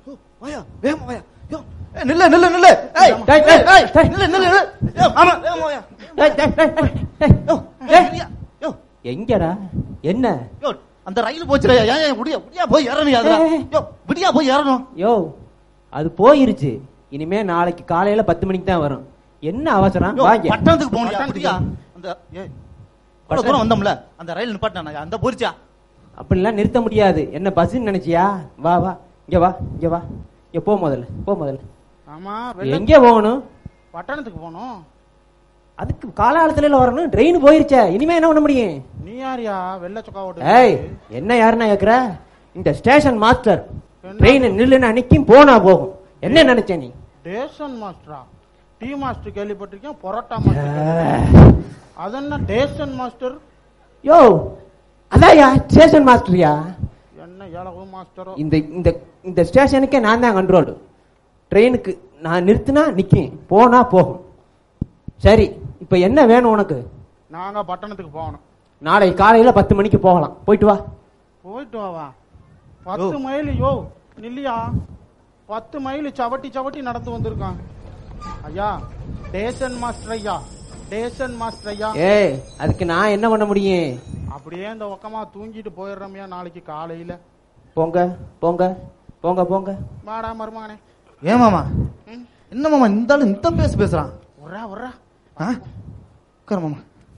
யோ, வாயா வேகமா வாயா யோ ஏய், நில்லு நில்லு நில்லு ஏய் டேய், ஏய், ஏய், டேய். நில்லு நில்லு நில்லு யோ, ஆமா வேகமா வாயா டேய், டேய், டேய், டேய், டேய். யோ டேய். ஏய், யோ எங்கடா என்ன யோ அந்த ரயில் போச்சுடா ஏன் ஏன் விடியா விடியா போய் ஏறணும் அதுல ஏய். யோ விடியா போய் ஏறணும் யோ அது போயிருச்சு இனிமே நாளைக்கு காலையில பத்து மணிக்கு தான் வரும் என்ன அவசரம் யோ, வாங்க பட்டணத்துக்கு போகணும் பட்டணத்துக்கு. அப்படியா அந்த ஏய் இவ்வளவு தூரம் வந்தோம்ல அந்த ரயில் நிப்பாட்டினா அந்த போரிச்சா அப்படிலாம் நிறுத்த முடியாது என்ன பஸ்ன்னு நினைச்சியா வா வா இங்க வா இங்க வா இங்க போ முதல்ல போ முதல்ல ஆமா வெள்ள எங்க போகணும் பட்டணத்துக்கு போகணும் அதுக்கு காலாலத்துல வரணும் ட்ரெயின் போயிருச்சே இனிமே என்ன பண்ண முடியும் நீ யாரியா வெள்ள சொக்கா ஏய் ஓட்டு என்ன யாருன்னா கேக்குற இந்த ஸ்டேஷன் மாஸ்டர் என்ன? ட்ரெயின் நில்லுன்னு நிக்கும் போனா போகும் என்ன நினைச்ச நீ டேஷன் மாஸ்டரா டீ மாஸ்டர் கேள்விப்பட்டிருக்கேன் பொரோட்டா மாஸ்டர் கேள்விப்பட்டிருக்கேன். அது என்ன டேஷன் மாஸ்டர் யோ அதான்யா ஸ்டேஷன் மாஸ்டர்யா என்ன ஏழவு மாஸ்டரோ இந்த இந்த இந்த ஸ்டேஷனுக்கே நான் தான் கண்ட்ரோல் ட்ரெயினுக்கு நான் நிறுத்தினா நிக்கும் போனா போகும் சரி இப்ப என்ன வேணும் உனக்கு நாங்க பட்டணத்துக்கு போகணும் நாளை காலையில பத்து மணிக்கு போகலாம் போயிட்டு வா போயிட்டு வாவா பத்து மைல் யோ நில்லியா பத்து மைல் சவட்டி சவட்டி நடந்து வந்திருக்கான் ஐயா டேஷன் மாஸ்டர் ஐயா டேஷன் மாஸ்டர் ஐயா ஏய் அதுக்கு நான் என்ன பண்ண முடியும் அப்படியே இந்த பக்கமா தூங்கிட்டு போயிடுறோம்யா நாளைக்கு காலையில போங்க போங்க போங்க போங்க வாடா மருமகனே ஏன் மாமா ம், என்ன மாமா இந்த ஆளு இந்த பேச பேசுறான் உர்றா உர்றா ஆ உட்காரு மாமா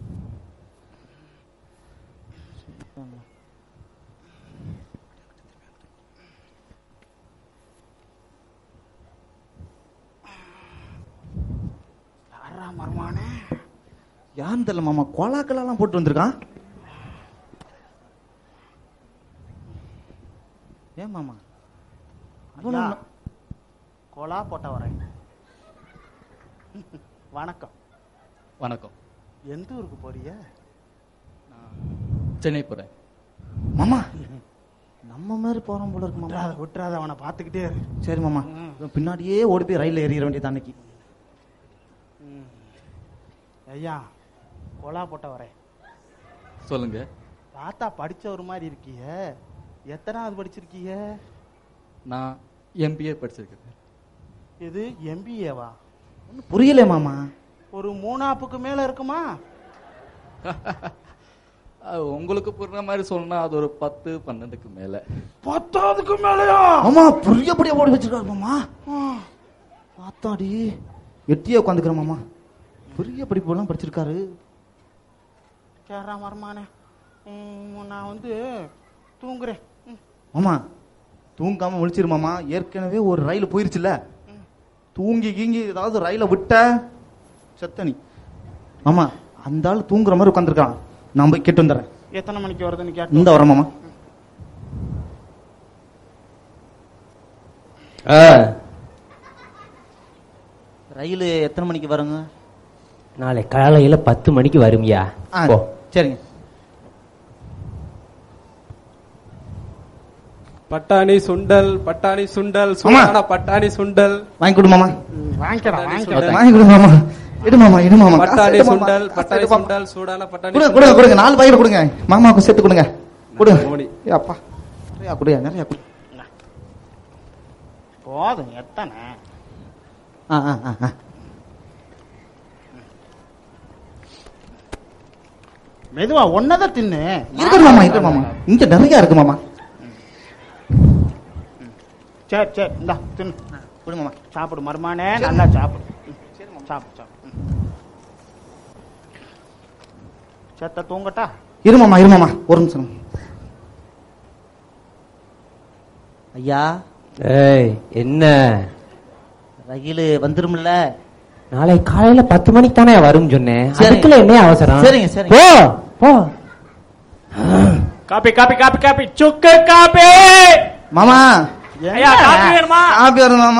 யாரா மருமகனே யாருன்னு தெரியல மாமா கோலாக்கெல்லாம் போட்டு வந்திருக்கான் ஏன் மாமா இவ்வளவு ஐயா, ந- கோலா போட்ட வரேன் வணக்கம் வணக்கம் எந்த ஊருக்கு போறிய சென்னை போகிறேன் மாமா நம்ம மாதிரி போறோம் போல இருக்கு மாமா விட்டுறாத விட்டுறாத அவனை பார்த்துக்கிட்டே இரு சரி மாமா ம். இதோ பின்னாடியே ஓடி போய் ரயில்ல ஏறிட வேண்டியது அன்னைக்கு ம். ஐயா கோலா போட்ட வரேன் சொல்லுங்க பார்த்தா படிச்ச ஒரு மாதிரி இருக்கிய எத்தனாவது படிச்சிருக்கீங்க நான் எம்பிஏ படிச்சிருக்கேன் இது எம்பிஏவா ஒண்ணும் புரியல மாமா ஒரு மூணாப்புக்கு மேல இருக்குமா அது உங்களுக்கு புரியுற மாதிரி சொன்னா அது ஒரு பத்து பன்னெண்டுக்கு மேல பத்தாவதுக்கு மேலயா மாமா புரியபடியா ஓடி வச்சிருக்காரு மாமா பார்த்தாடி எட்டியே உட்காந்துக்கிறேன் மாமா பெரிய படிப்பு படிச்சிருக்காரு கேரா மரமானே நான் வந்து தூங்குறேன் ம், மாமா தூங்காம முழிச்சிரு மாமா ஏற்கனவே ஒரு ரயில் போயிருச்சுல தூங்கி கீங்கி ஏதாவது ரயில விட்ட செத்த நீ மாமா அந்த ஆள் தூங்குற மாதிரி உட்காந்துருக்கான் நான் போய் கேட்டு வந்துடுறேன் எத்தனை மணிக்கு வருதுன்னு கேட்டு இந்த வரேன் மாமா ரயில் எத்தனை மணிக்கு வருங்க நாளை காலையில பத்து மணிக்கு வரும்யா ஆ, போ சரிங்க பட்டாணி சுண்டல் பட்டாணி சுண்டல் சூடான பட்டாணி சுண்டல் வாங்கி கொடு மாமா ம், வாங்கிக்கடா வாங்கிக்கடா வாங்கி கொடு மாமா எடு மாமா எடு மாமா காசு பட்டாணி எடு மாமா, சுண்டல் காசு பட்டாணி எடு மாமா. சுண்டல் சூடான பட்டாணி கொடுங்க சுண்டல். கொடுங்க கொடுங்க நாலு பாக்கெட் கொடுங்க மாமாவுக்கு சேர்த்து கொடுங்க கொடுங்க மோடி. ஏ அப்பா நிறையா கொடுயா நிறையா கொடு போதும் எத்தனை ஆ ஆ ஆ ஆ மெதுவா ஒன்னதான் தின்னு இருக்கு மாமா இருக்கு மாமா இங்க நிறைய இருக்கு மாமா சரி சரி இந்தா தின்னு கொடு மாமா சாப்பிடு மருமானே நல்லா சாப்பிடு ம், சாப்பிடு சாப்பிடு ம். செத்த தூங்கட்டா இரு மாமா இரு மாமா ஒரு நிமிஷம் ஐயா ஏய் என்ன ரயில் வந்துரும்ல நாளை காலையில பத்து மணிக்கு தானே வரும் சொன்னேன் சரி. அதுக்குள்ள என்ன அவசரம் சரிங்க, சரிங்க. போ போ காப்பி காப்பி காப்பி காப்பி சுக்கு காப்பி மாமா ஐயா காப்பி வேணுமா காப்பி வருது மாமா